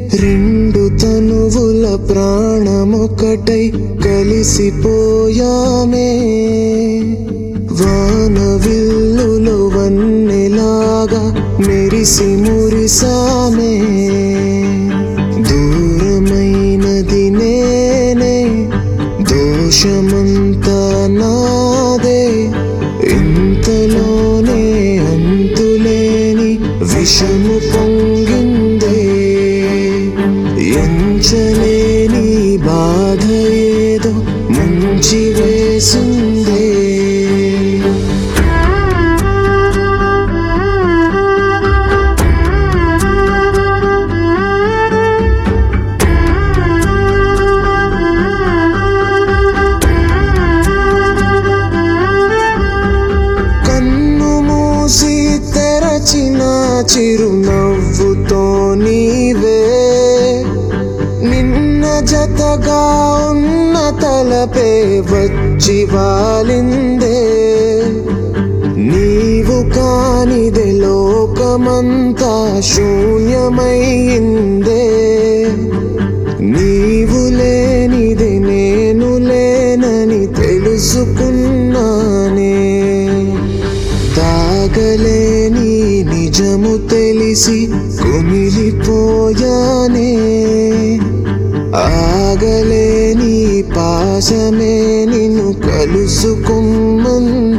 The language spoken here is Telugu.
రెండు తనువుల ప్రాణమొకటై కలిసిపోయామే వాన విల్లులో వన్నెలాగా మెరిసి మురిసామే దూరమైనది నేనే దోషమంతా నాదే ఇంతలోనే అంతులేని విషము పొంగిందే ఎంచలేని బాధ ఏదో ముంచి వేసిందే కన్ను మూసి తెరచిన చిరునవ్వుతో నీవే నిన్న జతగా ఉన్న తలపే వచ్చి వాలిందే నీవు కానిదే లోకమంతా శూన్యమైందే నీవు లేనిది నేను లేనని తెలుసుకున్నానే తాగలేని నిజము తెలిసి కుమిలిపోయానే ఆగలేని పాశమే నిన్ను కలుసుకుమ్మంది